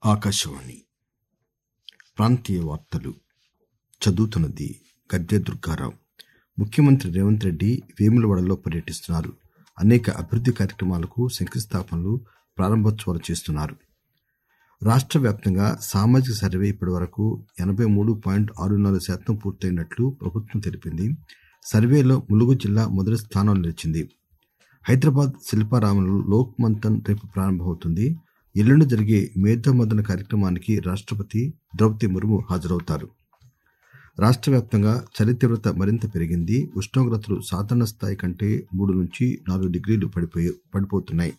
ఆకాశవాణి ప్రాంతీయ వార్తలు చదువుతున్నది గద్దె దుర్గారావు ముఖ్యమంత్రి రేవంత్ రెడ్డి వేములవాడలో పర్యటిస్తున్నారు అనేక అభివృద్ది కార్యక్రమాలకు శంకుస్థాపనలు ప్రారంభోత్సవాలు చేస్తున్నారు రాష్ట్ర వ్యాప్తంగా సామాజిక సర్వే ఇప్పటివరకు ఎనబై మూడు పాయింట్ ఆరు నాలుగు శాతం పూర్తయినట్లు ప్రభుత్వం తెలిపింది సర్వేలో ములుగు జిల్లా మొదటి స్థానంలో నిలిచింది హైదరాబాద్ శిల్పారామంలో లోక్ మంథన్ రేపు ప్రారంభమవుతుంది ఎల్లుండి జరిగే మేధోమథన కార్యక్రమానికి రాష్టపతి ద్రౌపది ముర్ము హాజరవుతారు రాష్ట్ర వ్యాప్తంగా చలి తీవ్రత మరింత పెరిగింది ఉష్ణోగ్రతలు సాధారణ స్థాయి కంటే మూడు నుంచి నాలుగు డిగ్రీలు పడిపోయి పడిపోతున్నాయి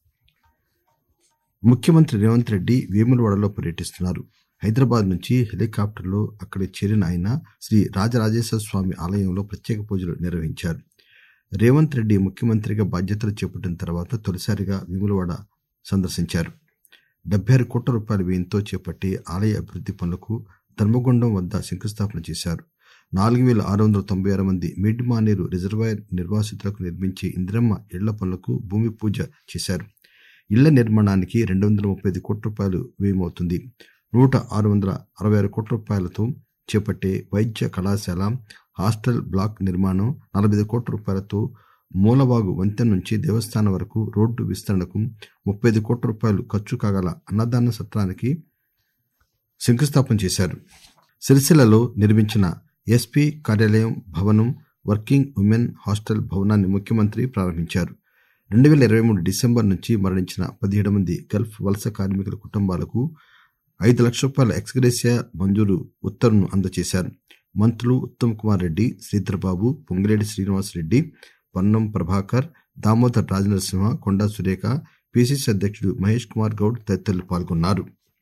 ముఖ్యమంత్రి రేవంత్ రెడ్డి వేములవాడలో పర్యటిస్తున్నారు హైదరాబాద్ నుంచి హెలికాప్టర్లో అక్కడికి చేరిన ఆయన శ్రీ రాజరాజేశ్వర స్వామి ఆలయంలో ప్రత్యేక పూజలు నిర్వహించారు రేవంత్ రెడ్డి ముఖ్యమంత్రిగా బాధ్యతలు చేపట్టిన తర్వాత తొలిసారిగా వేములవాడ సందర్శించారు డెబ్బై ఆరు కోట్ల రూపాయల వ్యయంతో చేపట్టే ఆలయ అభివృద్ది పనులకు ధర్మగుండం వద్ద శంకుస్థాపన చేశారు నాలుగు పేల ఆరు వందల తొంభై ఆరు మంది మిడ్మానేరు రిజర్వాయర్ నిర్వాసితులకు నిర్మించే ఇందిరమ్మ ఇళ్ల పనులకు భూమి పూజ చేశారు ఇళ్ల నిర్మాణానికి రెండు వందల ముప్పై ఐదు కోట్ల రూపాయలు వ్యయమవుతుంది నూట ఆరు వందల అరవై ఆరు కోట్ల రూపాయలతో చేపట్టే వైద్య కళాశాల హాస్టల్ బ్లాక్ నిర్మాణం నలభై ఐదు కోట్ల రూపాయలతో మూలవాగు వంతెన నుంచి దేవస్థానం వరకు రోడ్డు విస్తరణకు ముప్పై ఐదు కోట్ల రూపాయలు ఖర్చు కాగల అన్నదాన సత్రానికి శంకుస్థాపన చేశారు సిరిసిల్లలో నిర్మించిన ఎస్పీ కార్యాలయం భవనం వర్కింగ్ ఉమెన్ హాస్టల్ భవనాన్ని ముఖ్యమంత్రి ప్రారంభించారు రెండు పేల ఇరవై మూడు డిసెంబర్ నుంచి మరణించిన పదిహేడు మంది గల్ఫ్ వలస కార్మికుల కుటుంబాలకు ఐదు లక్షల రూపాయల ఎక్స్గ్రేసియా మంజూరు ఉత్తర్వును అందజేశారు మంత్రులు ఉత్తమ్ కుమార్ రెడ్డి శ్రీధర్బాబు పొంగిరెడ్డి శ్రీనివాస్ రెడ్డి పొన్నం ప్రభాకర్ దామోదర్ రాజనరసింహ కొండా సురేఖ పిసిసి అధ్యక్షుడు మహేష్ కుమార్ గౌడ్ తదితరులు పాల్గొన్నారు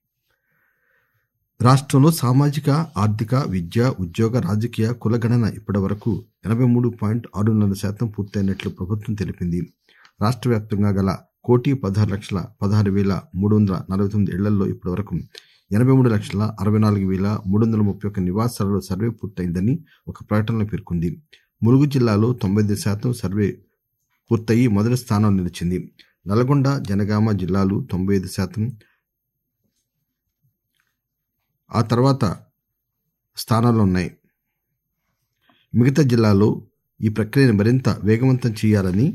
రాష్ట్రంలో సామాజిక ఆర్థిక విద్య ఉద్యోగ రాజకీయ కులగణన ఇప్పటి వరకు ఎనబై మూడు పాయింట్ ఆరు నాలుగు శాతం పూర్తయినట్లు ప్రభుత్వం తెలిపింది రాష్ట్ర వ్యాప్తంగా గల కోటి పదహారు లక్షల పదహారు వేల మూడు వందల నలభై తొమ్మిది ఇళ్లలో ఇప్పటి వరకు ఎనబై మూడు లక్షల అరవై నాలుగు వేల మూడు వందల ముప్పై ఒక్క నివాసాలలో సర్వే పూర్తయిందని ఒక ప్రకటనలో పేర్కొంది ములుగు జిల్లాలో తొంభై ఐదు శాతం సర్వే పూర్తయి మొదటి స్థానంలో నిలిచింది నల్గొండ జనగామ జిల్లాలు తొంభై ఐదు శాతం ఆ తర్వాత స్థానాల్లో ఉన్నాయి మిగతా జిల్లాలో ఈ ప్రక్రియను మరింత వేగవంతం చేయాలని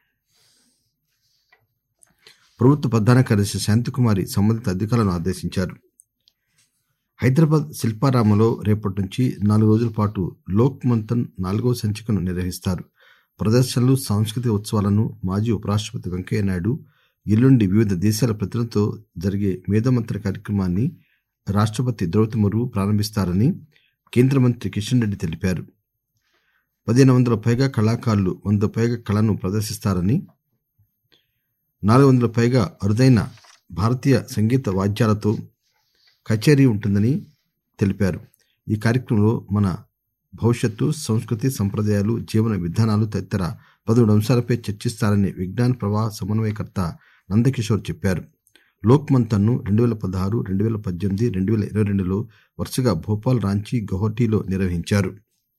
ప్రభుత్వ ప్రధాన కార్యదర్శి శాంతికుమారి సంబంధిత అధికారులను ఆదేశించారు హైదరాబాద్ శిల్పారామంలో రేపటి నుంచి నాలుగు రోజుల పాటు లోక్ మంథన్ నాలుగవ సంచికను నిర్వహిస్తారు ప్రదర్శనలు సాంస్కృతిక ఉత్సవాలను మాజీ ఉపరాష్టపతి వెంకయ్యనాయుడు ఎల్లుండి వివిధ దేశాల ప్రతినిధులతో జరిగే మేధమంత్ర కార్యక్రమాన్ని రాష్టపతి ద్రౌపది ముర్ము ప్రారంభిస్తారని కేంద్ర మంత్రి కిషన్ రెడ్డి తెలిపారు పదిహేను వందల పైగా కళాకారులు వంద పైగా కళను ప్రదర్శిస్తారని నాలుగు వందల పైగా అరుదైన భారతీయ సంగీత వాద్యాలతో కచేరీ ఉంటుందని తెలిపారు ఈ కార్యక్రమంలో మన భవిష్యత్తు సంస్కృతి సంప్రదాయాలు జీవన విధానాలు తదితర పదమూడు అంశాలపై చర్చిస్తారని విజ్ఞాన ప్రవాహ సమన్వయకర్త నందకిషోర్ చెప్పారు లోక్ మంథన్ను రెండు వేల పదహారు రెండు వేల పద్దెనిమిది రెండు వేల ఇరవై రెండులో వరుసగా భోపాల్ రాంచీ గౌహటిలో నిర్వహించారు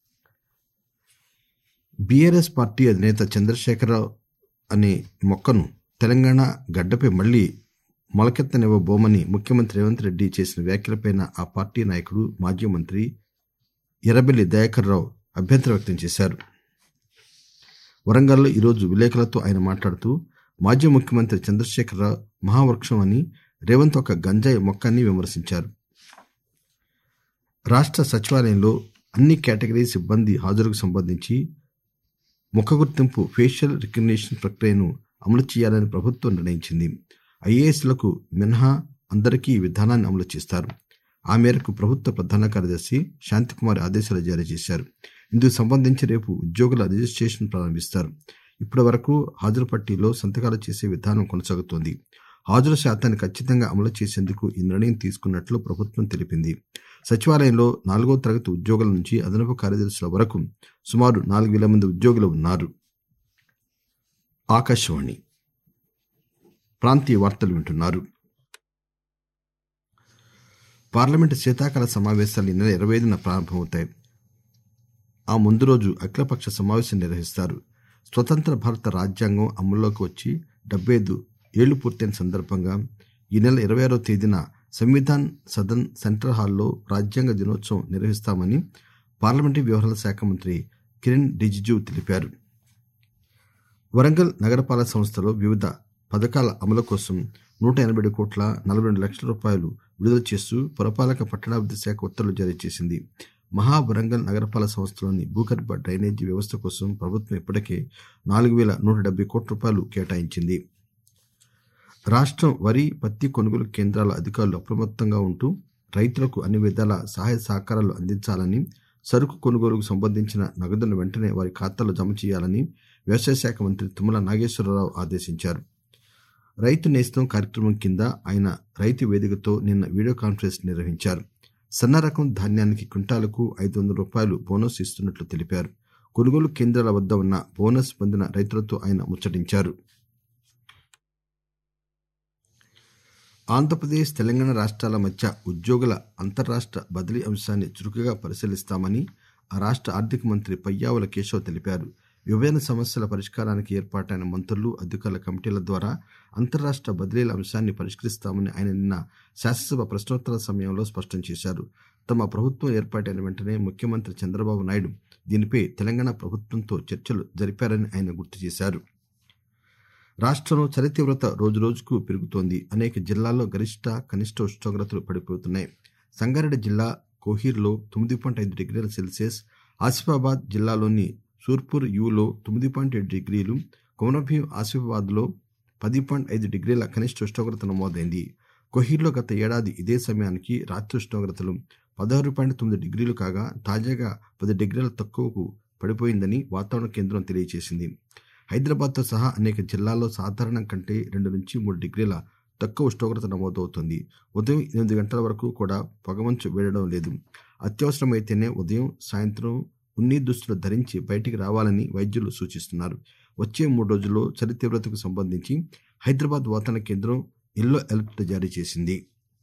బీఆర్ఎస్ పార్టీ అధినేత చంద్రశేఖరరావు అనే మొక్కను తెలంగాణ గడ్డపై మళ్లీ మొలకెత్తనివ్వబోమని ముఖ్యమంత్రి రేవంత్ రెడ్డి చేసిన వ్యాఖ్యలపై ఆ పార్టీ నాయకుడు మాజీ మంత్రి ఎర్రబెల్లి దయాకర్ రావు అభ్యంతరం వ్యక్తం చేశారు వరంగల్లో ఈరోజు విలేకరులతో ఆయన మాట్లాడుతూ మాజీ ముఖ్యమంత్రి చంద్రశేఖరరావు మహావృక్షం అని రేవంత్ ఒక గంజాయి మొక్కని విమర్శించారు రాష్ట్ర సచివాలయంలో అన్ని కేటగిరీ సిబ్బంది హాజరుకు సంబంధించి ముఖ గుర్తింపు ఫేషియల్ రికగ్నిషన్ ప్రక్రియను అమలు చేయాలని ప్రభుత్వం నిర్ణయించింది ఐఏఎస్లకు మినహా అందరికీ ఈ విధానాన్ని అమలు చేస్తారు ఆ మేరకు ప్రభుత్వ ప్రధాన కార్యదర్శి శాంతికుమారి ఆదేశాలు జారీ చేశారు ఇందుకు సంబంధించి రేపు ఉద్యోగుల రిజిస్ట్రేషన్ ప్రారంభిస్తారు ఇప్పటి వరకు హాజరు పట్టీలో సంతకాలు చేసే విధానం కొనసాగుతోంది హాజరు శాతాన్ని ఖచ్చితంగా అమలు చేసేందుకు ఈ నిర్ణయం తీసుకున్నట్లు ప్రభుత్వం తెలిపింది సచివాలయంలో నాలుగో తరగతి ఉద్యోగుల నుంచి అదనపు కార్యదర్శుల వరకు సుమారు నాలుగు వేల మంది ఉద్యోగులు ఉన్నారు ఆకాశవాణి ప్రాంతీయ వార్తలు వింటున్నారు పార్లమెంటు శీతాకాల సమావేశాలు ఈ నెల ఇరవై ఐదున ప్రారంభమవుతాయి ఆ ముందు రోజు అఖిలపక్ష సమావేశం నిర్వహిస్తారు స్వతంత్ర భారత రాజ్యాంగం అమల్లోకి వచ్చి డెబ్బై ఐదు ఏళ్లు పూర్తయిన సందర్భంగా ఈ నెల ఇరవై ఆరో తేదీన సంవిధాన్ సదన్ సెంట్రల్ హాల్లో రాజ్యాంగ దినోత్సవం నిర్వహిస్తామని పార్లమెంటరీ వ్యవహారాల శాఖ మంత్రి కిరణ్ రిజిజు తెలిపారు వరంగల్ నగరపాలక సంస్థలో వివిధ పథకాల అమలు కోసం నూట ఎనభై కోట్ల నలభై రెండు లక్షల రూపాయలు విడుదల చేస్తూ పురపాలక పట్టణాభివృద్ధి శాఖ ఉత్తర్వులు జారీ చేసింది మహా వరంగల్ నగరపాలక సంస్థలోని భూగర్భ డ్రైనేజీ వ్యవస్థ కోసం ప్రభుత్వం ఇప్పటికే నాలుగు వేల నూట డెబ్బై కోట్ల రూపాయలు కేటాయించింది రాష్ట్రం వరి పత్తి కొనుగోలు కేంద్రాల అధికారులు అప్రమత్తంగా ఉంటూ రైతులకు అన్ని విధాల సహాయ సహకారాలు అందించాలని సరుకు కొనుగోలుకు సంబంధించిన నగదును వెంటనే వారి ఖాతాలో జమ చేయాలని వ్యవసాయ శాఖ మంత్రి తుమ్మల నాగేశ్వరరావు ఆదేశించారు రైతు నేస్తం కార్యక్రమం కింద ఆయన రైతు వేదికతో నిన్న వీడియో కాన్ఫరెన్స్ నిర్వహించారు సన్న రకం ధాన్యానికి క్వింటాలకు ఐదు వందల రూపాయలు బోనస్ ఇస్తున్నట్లు తెలిపారు కొనుగోలు కేంద్రాల వద్ద ఉన్న బోనస్ పొందిన రైతులతో ఆయన ముచ్చటించారు ఆంధ్రప్రదేశ్ తెలంగాణ రాష్ట్రాల మధ్య ఉద్యోగుల అంతర్రాష్ట్ర బదిలీ అంశాన్ని చురుకుగా పరిశీలిస్తామని ఆ రాష్ట్ర ఆర్థిక మంత్రి పయ్యావుల కేశవ్ తెలిపారు విభజన సమస్యల పరిష్కారానికి ఏర్పాటైన మంత్రులు అధికారుల కమిటీల ద్వారా అంతర్రాష్ట్ర బదిలీల అంశాన్ని పరిష్కరిస్తామని ఆయన నిన్న శాసనసభ ప్రశ్నోత్తరాల సమయంలో స్పష్టం చేశారు తమ ప్రభుత్వం ఏర్పాటైన వెంటనే ముఖ్యమంత్రి చంద్రబాబు నాయుడు దీనిపై తెలంగాణ ప్రభుత్వంతో చర్చలు జరిపారని ఆయన గుర్తు చేశారు రాష్ట్రంలో చలి తీవ్రత రోజురోజుకు పెరుగుతోంది అనేక జిల్లాల్లో గరిష్ట కనిష్ట ఉష్ణోగ్రతలు పడిపోతున్నాయి సంగారెడ్డి జిల్లా కోహీర్లో తొమ్మిది పాయింట్ ఐదు డిగ్రీల సెల్సియస్ ఆసిఫాబాద్ జిల్లాలోని సూర్పూర్ యూలో తొమ్మిది పాయింట్ ఏడు డిగ్రీలు కొమరభీం ఆసిఫాబాద్లో పది పాయింట్ ఐదు డిగ్రీల కనిష్ట ఉష్ణోగ్రత నమోదైంది కోహీర్లో గత ఏడాది ఇదే సమయానికి రాత్రి ఉష్ణోగ్రతలు పదహారు పాయింట్ తొమ్మిది డిగ్రీలు కాగా తాజాగా పది డిగ్రీల తక్కువకు పడిపోయిందని వాతావరణ కేంద్రం తెలియజేసింది హైదరాబాద్తో సహా అనేక జిల్లాల్లో సాధారణం కంటే రెండు నుంచి మూడు డిగ్రీల తక్కువ ఉష్ణోగ్రత నమోదవుతోంది ఉదయం ఎనిమిది గంటల వరకు కూడా పొగమంచు వేయడం లేదు అత్యవసరమైతేనే ఉదయం సాయంత్రం ఉన్ని దుస్తులు ధరించి బయటికి రావాలని వైద్యులు సూచిస్తున్నారు వచ్చే మూడు రోజుల్లో చలి తీవ్రతకు సంబంధించి హైదరాబాద్ వాతావరణ కేంద్రం ఎల్లో అలర్ట్ జారీ చేసింది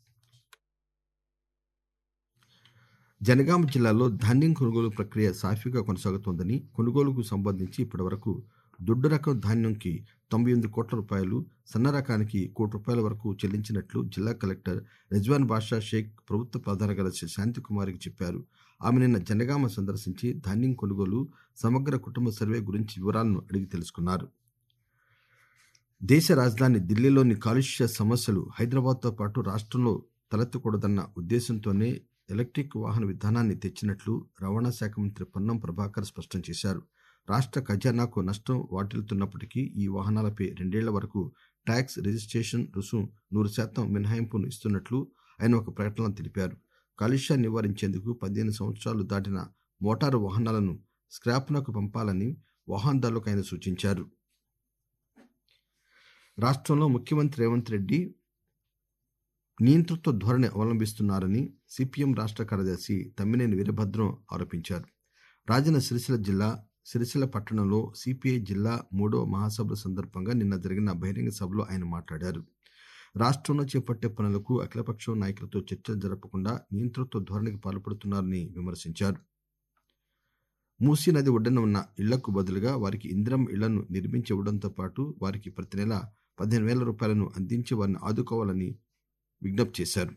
జనగామ జిల్లాలో ధాన్యం కొనుగోలు ప్రక్రియ సాఫీగా కొనసాగుతోందని కొనుగోలుకు సంబంధించి ఇప్పటివరకు దొడ్డు రకం ధాన్యంకి తొంభై ఎనిమిది కోట్ల రూపాయలు సన్న రకానికి కోటి రూపాయల వరకు చెల్లించినట్లు జిల్లా కలెక్టర్ రెజ్వాన్ బాషా షేక్ ప్రభుత్వ ప్రధాన కార్యదర్శి శాంతికుమారికి చెప్పారు ఆమె నిన్న జనగామ సందర్శించి ధాన్యం కొనుగోలు సమగ్ర కుటుంబ సర్వే గురించి వివరాలను అడిగి తెలుసుకున్నారు దేశ రాజధాని ఢిల్లీలోని కాలుష్య సమస్యలు హైదరాబాద్తో పాటు రాష్ట్రంలో తలెత్తకూడదన్న ఉద్దేశంతోనే ఎలక్ట్రిక్ వాహన విధానాన్ని తెచ్చినట్లు రవాణా శాఖ మంత్రి పొన్నం ప్రభాకర్ స్పష్టం చేశారు రాష్ట్ర ఖజానాకు నష్టం వాటిల్లుతున్నప్పటికీ ఈ వాహనాలపై రెండేళ్ల వరకు ట్యాక్స్ రిజిస్ట్రేషన్ రుసుం నూరు శాతం మినహాయింపును ఇస్తున్నట్లు ఆయన ఒక ప్రకటనలో తెలిపారు కాలుష్యాన్ని నివారించేందుకు పదిహేను సంవత్సరాలు దాటిన మోటారు వాహనాలను స్క్రాప్నకు పంపాలని వాహనదారులకు ఆయన సూచించారు రాష్ట్రంలో ముఖ్యమంత్రి రేవంత్ రెడ్డి నియంతృత్వ ధోరణి అవలంబిస్తున్నారని సిపిఎం రాష్ట్ర కార్యదర్శి తమ్మినేని వీరభద్రం ఆరోపించారు రాజన్న సిరిసిల్ల జిల్లా సిరిసిల్ల పట్టణంలో సిపిఐ జిల్లా మూడో మహాసభల సందర్భంగా నిన్న జరిగిన బహిరంగ సభలో ఆయన మాట్లాడారు రాష్ట్రంలో చేపట్టే పనులకు అఖిలపక్షం నాయకులతో చర్చలు జరపకుండా నియంతృత్వ ధోరణికి పాల్పడుతున్నారని విమర్శించారు మూసీ నది ఒడ్డున ఉన్న ఇళ్లకు బదులుగా వారికి ఇందిరం ఇళ్లను నిర్మించి ఇవ్వడంతో పాటు వారికి ప్రతి నెల పదిహేను వేల రూపాయలను అందించి వారిని ఆదుకోవాలని విజ్ఞప్తి చేశారు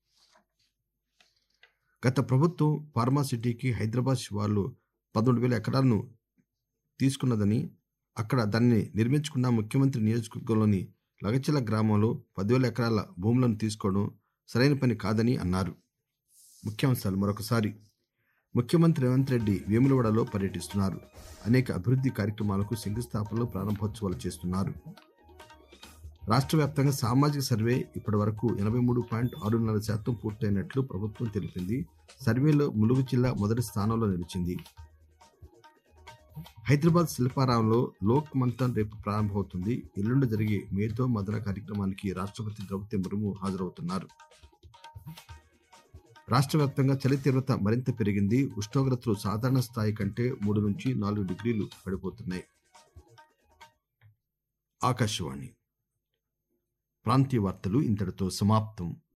గత ప్రభుత్వం ఫార్మాసిటీకి హైదరాబాద్ శివార్లో పదమూడు వేల ఎకరాలను తీసుకున్నదని అక్కడ దాన్ని నిర్మించుకున్న ముఖ్యమంత్రి నియోజకవర్గంలోని లగచిల గ్రామంలో పదివేల ఎకరాల భూములను తీసుకోవడం సరైన పని కాదని అన్నారు ముఖ్యాంశాలు మరొకసారి ముఖ్యమంత్రి రేవంత్ రెడ్డి వేములవాడలో పర్యటిస్తున్నారు అనేక అభివృద్ధి కార్యక్రమాలకు శంకుస్థాపనలు ప్రారంభోత్సవాలు చేస్తున్నారు రాష్ట్ర వ్యాప్తంగా సామాజిక సర్వే ఇప్పటి వరకు ఎనభై మూడు పాయింట్ ఆరున్నర శాతం పూర్తయినట్లు ప్రభుత్వం తెలిపింది సర్వేలో ములుగు జిల్లా మొదటి స్థానంలో నిలిచింది హైదరాబాద్ శిల్పారామంలో లోక్ మంథన్ రేపు ప్రారంభమవుతుంది ఎల్లుండి జరిగే మేధో మదన కార్యక్రమానికి రాష్ట్రపతి ద్రౌపది ముర్ము హాజరవుతున్నారు రాష్ట్ర వ్యాప్తంగా చలి తీవ్రత మరింత పెరిగింది ఉష్ణోగ్రతలు సాధారణ స్థాయి కంటే మూడు నుంచి నాలుగు డిగ్రీలు పడిపోతున్నాయి ఆకాశవాణి ప్రాంతీయ వార్తలు ఇంతటితో సమాప్తం